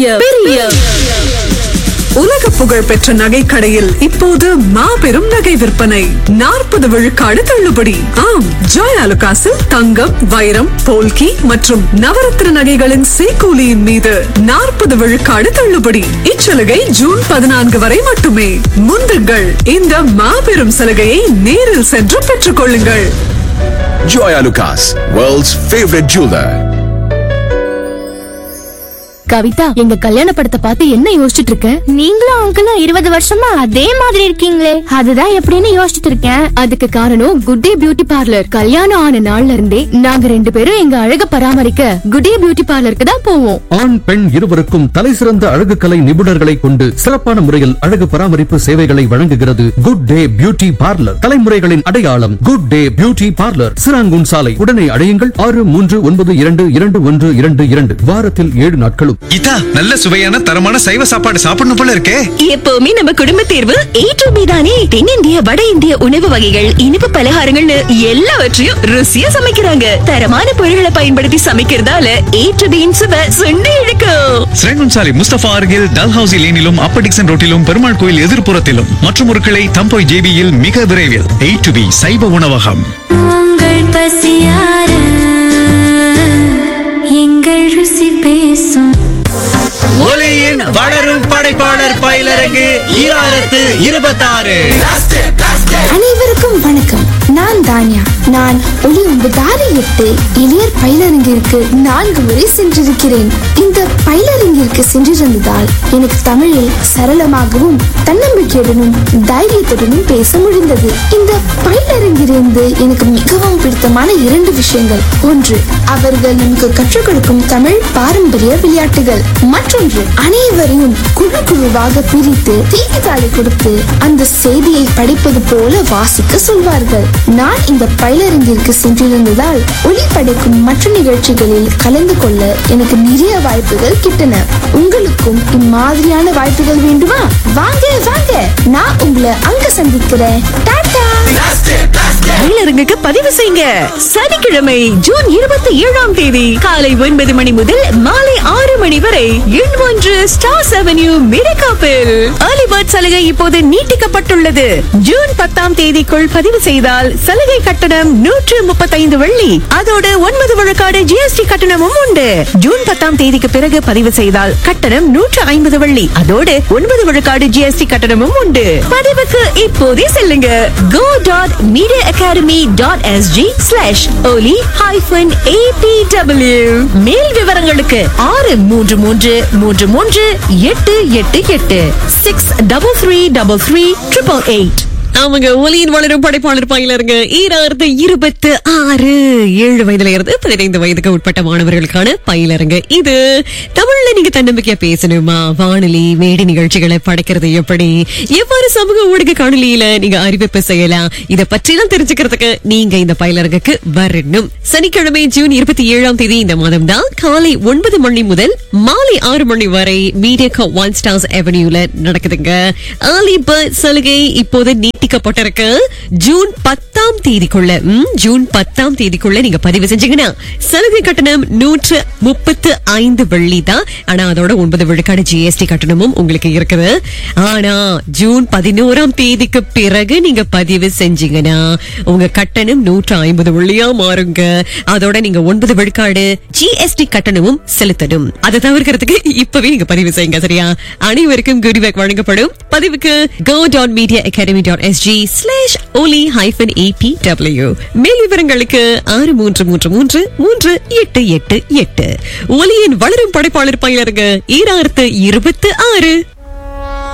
பெரிய பெரிய உலக புகழ் பெற்ற நகைக்கடையில் இப்போது மாபெரும் நகை விற்பனை நாற்பது விழுக்காடு தள்ளுபடி ஆம் ஜாய் அலுகாசில் தங்கம் வைரம் போல்கி மற்றும் நவரத்ன நகைகளின் சேக்கூலியின் மீது நாற்பது விழுக்காடு தள்ளுபடி இச்சலுகை ஜூன் பதினான்கு வரை மட்டுமே முந்துங்கள் இந்த மாபெரும் சலுகையை நேரில் சென்று பெற்றுக் கொள்ளுங்கள் Joya Lucas, world's favorite jeweler. Kavitha எங்க கல்யாண படத்தை பார்த்து என்ன யோசிச்சுட்டு இருக்க நீங்களும் அங்கிளும் இருபது வருஷமா அதே மாதிரி இருக்கீங்களே அதுதான் எப்படின்னு யோசிச்சுட்டு இருக்கேன் அதுக்கு காரணம் குட் டே பியூட்டி பார்லர் கல்யாணம் ஆன நாள்ல இருந்தே நாங்க ரெண்டு பேரும் எங்க அழக பராமரிக்க குட் டே பியூட்டி பார்லருக்கு தான் போவோம் ஆண் பெண் இருவருக்கும் தலைசிறந்த அழகு கலை நிபுணர்களை கொண்டு சிறப்பான முறையில் அழகு பராமரிப்பு சேவைகளை வழங்குகிறது குட் டே பியூட்டி பார்லர் தலைமுறைகளின் அடையாளம் good day beauty parlour Serangoon சாலை உடனே அடையுங்கள் ஆறு மூன்று ஒன்பது இரண்டு இரண்டு ஒன்று இரண்டு இரண்டு வாரத்தில் ஏழு நாட்களும் கீதா நல்ல சுவையான தரமான சைவ சாப்பாடு சாப்பிடணும் போல இருக்கே எப்பவுமே நம்ம குடும்ப தேர்வு ஏ டு பி தானே தென்னிந்திய வட இந்திய உணவு வகைகள் இனிப்பு பலகாரங்கள்னு எல்லாவற்றையும் ருசியா சமைக்கிறாங்க தரமான பொருட்களை பயன்படுத்தி சமைக்கிறதால ஏ டு பியின் சுவை சுண்டி இழுக்கும் ஸ்ரேங்குன்சாலி முஸ்தபா அருகில் டல்ஹவுசி லேனிலும் அப்பர் டிக்சன் ரோட்டிலும் பெருமாள் கோயில் எதிர்ப்புறத்திலும் மற்றும் ஒரு கிளை தம்போய் ஜேபியில் மிக விரைவில் எயிட் டு பி சைவ உணவகம் உங்கள் பசியார எங்கள் ருசி பேசும் ஒலியின் வளரும் படைப்பாளர் பயிலரங்கு ஈராயிரத்து இருபத்தாறு அனைவருக்கும் வணக்கம் நான் தானியா நான் ஒளி ஒன்பதாறு எட்டு இளையர் பயிலரங்கிற்கு நான்கு முறை சென்றிருக்கிறேன் இந்த பயிலரங்கிற்கு சென்றிருந்ததால் எனக்கு தமிழில் சரளமாகவும் தன்னம்பிக்கையுடனும் தைரியத்துடனும் பேச முடிந்தது இந்த பயிலரங்கிலிருந்து எனக்கு மிகவும் பிடித்தமான இரண்டு விஷயங்கள் ஒன்று அவர்கள் நமக்கு கற்றுக் கொடுக்கும் தமிழ் பாரம்பரிய விளையாட்டுகள் மற்றொன்று அனைவரையும் குழு குழுவாக பிரித்து செய்தித்தாளை கொடுத்து அந்த செய்தியை படிப்பது போல வாசிக்க சொல்வார்கள் நான் இந்த பயிலரங்கிற்கு சென்றிருந்ததால் ஒளி படைக்கும் மற்ற நிகழ்ச்சிகளில் கலந்து கொள்ள எனக்கு நிறைய வாய்ப்புகள் கிட்டன உங்களுக்கும் இம்மாதிரியான வாய்ப்புகள் வேண்டுமா வாங்க வாங்க நான் உங்களை அங்க சந்திக்கிறேன் டாடா பயிலரங்குக்கு பதிவு செய்யுங்க சனிக்கிழமை ஜூன் இருபத்தி ஏழாம் தேதி காலை ஒன்பது மணி முதல் மாலை ஆறு மணி வரை எண் ஒன்று ஸ்டார்ஸ் அவென்யூ மிரகாப்பில் ஏர்லி பேர்ட் சலுகை இப்போது நீட்டிக்கப்பட்டுள்ளது ஜூன் பத்தாம் தேதிக்குள் பதிவு செய்தால் சலுகை கட்டணம் நூற்று முப்பத்தைந்து வெள்ளி அதோடு ஒன்பது விழுக்காடு ஜிஎஸ்டி கட்டணமும் உண்டு ஜூன் பத்தாம் தேதிக்கு பிறகு பதிவு செய்தால் கட்டணம் நூற்று ஐம்பது வெள்ளி அதோடு ஒன்பது விழுக்காடு ஜிஎஸ்டி கட்டணமும் உண்டு பதிவுக்கு இப்போதே செல்லுங்க go dot media academy dot SG slash Oli hyphen ABW மேல் விவரங்களுக்கு ஆறு மூன்று மூன்று மூன்று மூன்று எட்டு எட்டு எட்டு six double three double three triple eight அவங்க ஒலியின் வளரும் படைப்பாளர் பயிலருங்க ஈராயிரத்து இருபத்து ஆறு ஏழு வயதுல இருந்து பதினைந்து வயதுக்கு உட்பட்ட மாணவர்களுக்கான பயிலருங்க இது தமிழ்ல நீங்க தன்னம்பிக்கையா பேசணுமா வானொலி மேடை நிகழ்ச்சிகளை படைக்கிறது எப்படி எவ்வாறு சமூக ஊடக காணொலியில நீங்க அறிவிப்பு செய்யலாம் இத பற்றிலாம் தெரிஞ்சுக்கிறதுக்கு நீங்க இந்த பயிலரங்குக்கு வரணும் சனிக்கிழமை ஜூன் இருபத்தி ஏழாம் தேதி இந்த மாதம் தான் காலை ஒன்பது மணி முதல் மாலை ஆறு மணி வரை மீடியா ஒன் ஸ்டார்ஸ் அவென்யூல நடக்குதுங்க ஏர்லி பேர்ட் சலுகை இப்போது நீட்டிக்கப்பட்டிருக்கு ஜூன் பத்தாம் தேதிக்குள்ள ம், ஜூன் பத்தாம் தேதிக்குள்ள நீங்க பதிவு செஞ்சீங்கன்னா சலுகை கட்டணம் நூற்று முப்பத்து ஐந்து வெள்ளி தான் ஆனா அதோட ஒன்பது விழுக்காடு ஜிஎஸ்டி கட்டணமும் உங்களுக்கு இருக்குது ஆனா ஜூன் பதினோராம் தேதிக்கு பிறகு நீங்க பதிவு செஞ்சீங்கன்னா உங்க கட்டணம் நூற்று ஐம்பது வெள்ளியா மாறுங்க அதோட நீங்க ஒன்பது விழுக்காடு ஜிஎஸ்டி கட்டணமும் செலுத்தணும் அதை தவிர்க்கிறதுக்கு இப்பவே நீங்க பதிவு செய்யுங்க சரியா அனைவருக்கும் குடிபேக் வழங்கப்படும் பதிவுக்கு go dot media academy dot SG slash Oli hyphen ABW மேல் விவரங்களுக்கு ஆறு மூன்று மூன்று மூன்று மூன்று எட்டு எட்டு எட்டு ஒலியின் வளரும் படைப்பாளர் பயிலருங்க ஈராயிரத்து இருபத்து ஆறு